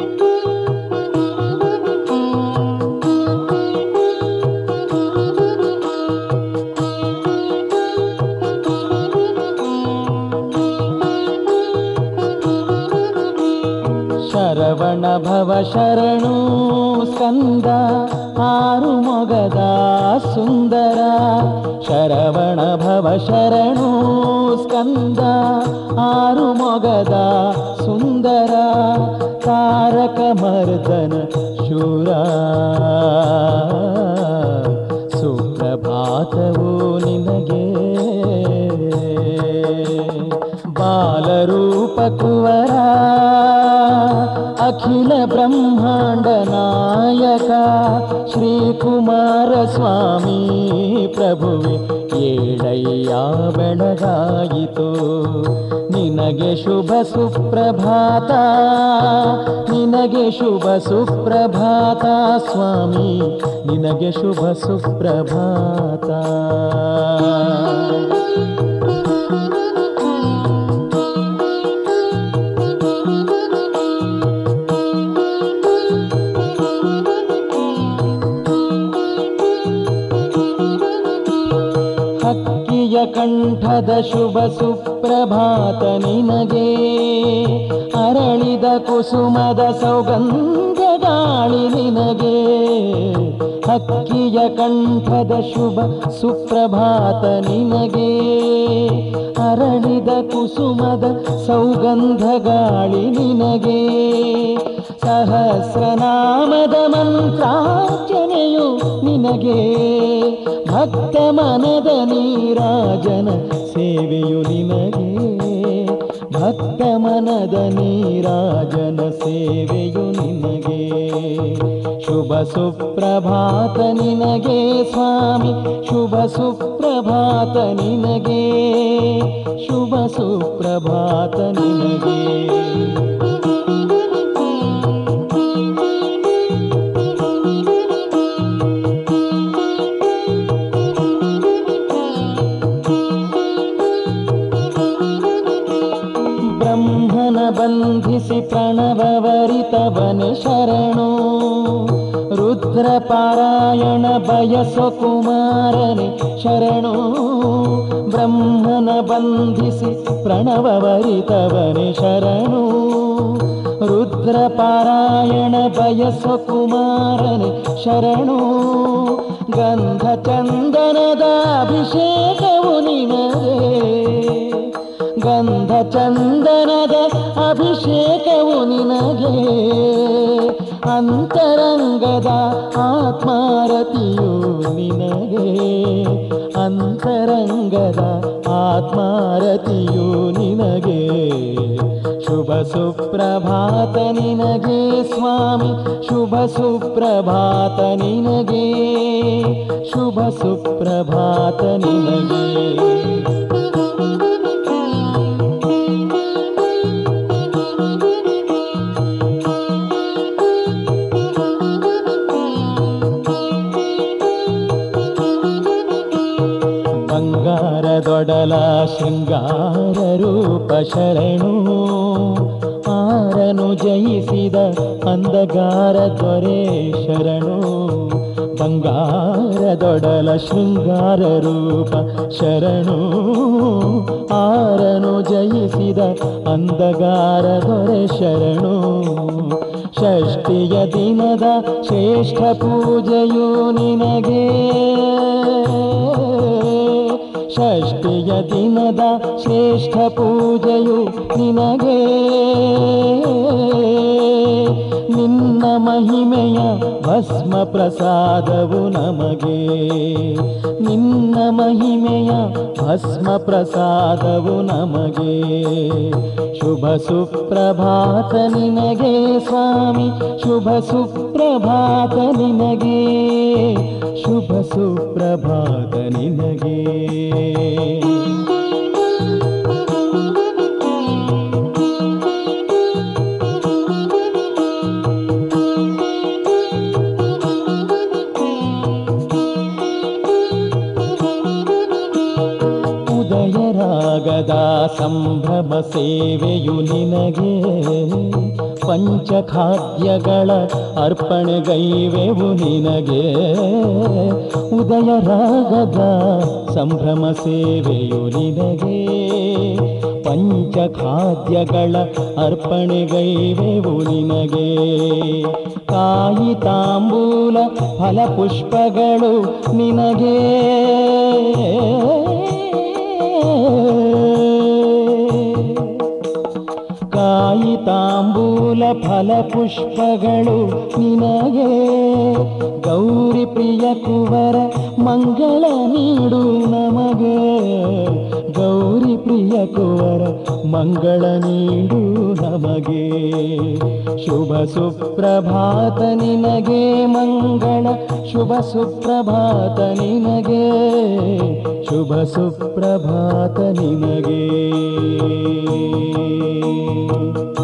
ಶರವಣ ಭವ ಶರಣು ಸ್ಕಂದ ಆರು ಮೊಗದ ಸುಂದರ ಶರವಣ ಭವ ಶರಣು ಸ್ಕಂದ ಆರು ಮೊಗದ ಸುಂದರ ತಾರಕ ಮರ್ದನ ಶೂರ ಸುಪ್ರಭಾತವು ನಿನಗೆ ಬಾಲರೂಪ ಕುವರ ಅಖಿಲ ಬ್ರಹ್ಮಾಂಡ ನಾಯಕ ಶ್ರೀಕುಮಾರ ಸ್ವಾಮಿ ಪ್ರಭುವೆ ಏಳಯ್ಯ ಬೆಳಗಾಯಿತು ನಿನಗೆ ಶುಭ ಸುಪ್ರಭಾತ ನಿನಗೆ ಶುಭ ಸುಪ್ರಭಾತ ಸ್ವಾಮಿ ನಿನಗೆ ಶುಭ ಸುಪ್ರಭಾತ ಹಕ್ಕಿಯ ಕಂಠದ ಶುಭ ಸುಪ್ರಭಾತ ನಿನಗೆ ಅರಳಿದ ಕುಸುಮದ ಸೌಗಂಧ ಗಾಳಿ ನಿನಗೆ ಹಕ್ಕಿಯ ಕಂಠದ ಶುಭ ಸುಪ್ರಭಾತ ನಿನಗೆ ಅರಳಿದ ಕುಸುಮದ ಸೌಗಂಧ ಗಾಳಿ ನಿನಗೆ ಸಹಸ್ರನಾಮದ ಮಂತ್ರಾರ್ಚನೆಯು ನಿನಗೆ ಭಕ್ತ ಮನದ ನೀರಾಜನ ಸೇವೆಯು ನಿನಗೆ ಭಕ್ತ ಮನದ ನೀರಾಜನ ಸೇವೆಯು ನಿನಗೆ ಶುಭ ಸುಪ್ರಭಾತ ನಿನಗೆ ಸ್ವಾಮಿ ಶುಭ ಸುಪ್ರಭಾತ ನಿನಗೆ ಶುಭ ಸುಪ್ರಭಾತ ನಿನಗೆ ಬ್ರಹ್ಮನ ಬಂಧಿಸಿ ಪ್ರಣವವರಿತವನೆ ಶರಣು ರುದ್ರ ಪಾರಾಯಣ ಬಯಸೋ ಕುಮಾರನೆ ಶರಣು ಬ್ರಹ್ಮನ ಬಂಧಿಸಿ ಪ್ರಣವವರಿತವನೆ ಶರಣು ರುದ್ರ ಪಾರಾಯಣ ಬಯಸೋ ಕುಮಾರನೆ ಶರಣು ಗಂಧ ಚಂದನದ ಅಭಿಷೇಕವು ನಿನಗೆ ಗಂಧ ಚಂದನದ ಅಭಿಷೇಕವು ನಿನಗೆ ಅಂತರಂಗದ ಆತ್ಮಾರತಿಯು ನಿನಗೆ ಅಂತರಂಗದ ಆತ್ಮಾರತಿಯು ನಿನಗೆ ಶುಭ ಸುಪ್ರಭಾತ ನಿನಗೆ ಸ್ವಾಮಿ ಶುಭ ಸುಪ್ರಭಾತ ನಿನಗೆ ಶುಭ ಸುಪ್ರಭಾತ ನಿನಗೆ ಬಂಗಾರದೊಡಲ ಶೃಂಗಾರ ರೂಪ ಶರಣು ಆರನು ಜಯಿಸಿದ ಅಂದಗಾರ ದೊರೆ ಶರಣು ಬಂಗಾರದೊಡಲ ಶೃಂಗಾರ ರೂಪ ಶರಣು ಆರನು ಜಯಿಸಿದ ಅಂದಗಾರ ದೊರೆ ಶರಣು ಷಷ್ಠಿಯ ದಿನದ ಶ್ರೇಷ್ಠ ಪೂಜೆಯು ನಿನಗೆ ಷಷ್ಠಿಯ ದಿನದ ಶ್ರೇಷ್ಠ ಪೂಜೆಯು ನಿನಗೆ ನಿನ್ನ ಮಹಿಮೆಯ ಭಸ್ಮ ಪ್ರಸಾದವು ನಮಗೆ ನಿನ್ನ ಮಹಿಮೆಯ ಭಸ್ಮ ಪ್ರಸಾದವು ನಮಗೆ ಶುಭ ಸುಪ್ರಭಾತ ನಿನಗೆ ಸ್ವಾಮಿ ಶುಭ ಸುಪ್ರಭಾತ ನಿನಗೆ ಶುಭ ಸುಪ್ರಭಾತ ನಿನಗೆ ಉದಯರಾಗದ ಸಂಭ್ರಮ ಸೇವೆಯು ನಿನಗೆ ಪಂಚಖಾದ್ಯಗಳ ಅರ್ಪಣೆಗೈವೆವು ನಿನಗೆ ಉದಯ ರಾಗದ ಸಂಭ್ರಮ ಸೇವೆಯು ನಿನಗೆ ಪಂಚಖಾದ್ಯಗಳ ಅರ್ಪಣೆಗೈವೆವು ನಿನಗೆ ಕಾಯಿ ತಾಂಬೂಲ ಫಲಪುಷ್ಪಗಳು ನಿನಗೆ ಕಾಯಿ ತಾಂಬೂಲ ಫಲಪುಷ್ಪಗಳು ನಿನಗೆ ಗೌರಿ ಪ್ರಿಯ ಕುವರ ಮಂಗಳ ನೀಡು ನಮಗೆ ಗೌರಿ ಪ್ರಿಯ ಕುವರ ಮಂಗಳ ನೀಡು ನಮಗೆ ಶುಭ ಸುಪ್ರಭಾತ ನಿನಗೆ ಮಂಗಳ ಶುಭ ಸುಪ್ರಭಾತ ನಿನಗೆ ಶುಭ ಸುಪ್ರಭಾತ ನಿನಗೆ